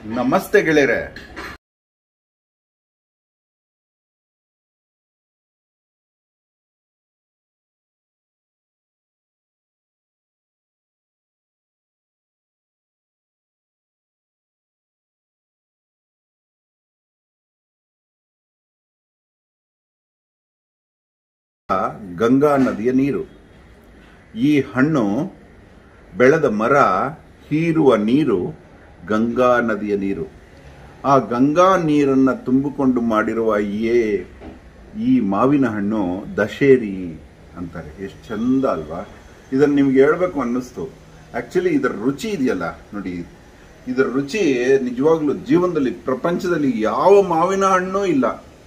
ನಮಸ್ತೆ ಗೆಳೆಯರೆ ಗಂಗಾ ನದಿಯ ನೀರು ಈ ಹಣ್ಣು ಬೆಳೆದ ಮರ ಹೀರುವ ನೀರು ಗಂಗಾ ನದಿಯ ನೀರು ಆ ಗಂಗಾ ನೀರನ್ನ ತುಂಬಿಕೊಂಡು ಮಾಡಿರುವ ಏ ಈ ಮಾವಿನ ಹಣ್ಣು ದಶೇರಿ ಅಂತಾರೆ ಎಷ್ಟು ಚಂದ ಅಲ್ವಾ ಇದನ್ನ ನಿಮ್ಗೆ ಹೇಳ್ಬೇಕು ಅನ್ನಿಸ್ತು ಆಕ್ಚುಲಿ ಇದರ ರುಚಿ ಇದೆಯಲ್ಲ ನೋಡಿ ಇದರ ರುಚಿ ನಿಜವಾಗ್ಲೂ ಜೀವನದಲ್ಲಿ ಪ್ರಪಂಚದಲ್ಲಿ ಯಾವ ಮಾವಿನ ಹಣ್ಣು ಇಲ್ಲ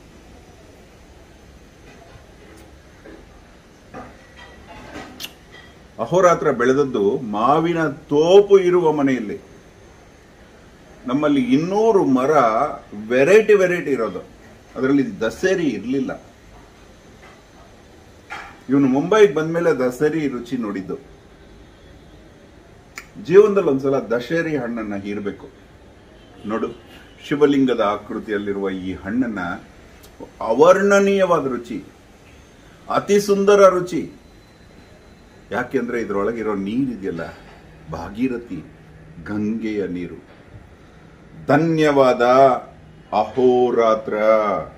ಅಹೋರಾತ್ರ ಬೆಳೆದದ್ದು ಮಾವಿನ ತೋಪು ಇರುವ ಮನೆಯಲ್ಲಿ ನಮ್ಮಲ್ಲಿ ಇನ್ನೂರು ಮರ ವೆರೈಟಿ ವೆರೈಟಿ ಇರೋದು ಅದರಲ್ಲಿ ದಸರಿ ಇರಲಿಲ್ಲ ಇವನು ಮುಂಬೈಗೆ ಬಂದ್ಮೇಲೆ ದಸರಿ ರುಚಿ ನೋಡಿದ್ದು ಜೀವನದಲ್ಲಿ ಒಂದ್ಸಲ ದಶೇರಿ ಹಣ್ಣನ್ನ ಹೀರ್ಬೇಕು ನೋಡು ಶಿವಲಿಂಗದ ಆಕೃತಿಯಲ್ಲಿರುವ ಈ ಹಣ್ಣನ್ನ ಅವರ್ಣನೀಯವಾದ ರುಚಿ ಅತಿ ಸುಂದರ ರುಚಿ ಯಾಕೆಂದ್ರೆ ಇದರೊಳಗಿರೋ ನೀರಿದೆಯಲ್ಲ ಭಾಗೀರಥಿ ಗಂಗೆಯ ನೀರು ಧನ್ಯವಾದ ಅಹೋರಾತ್ರ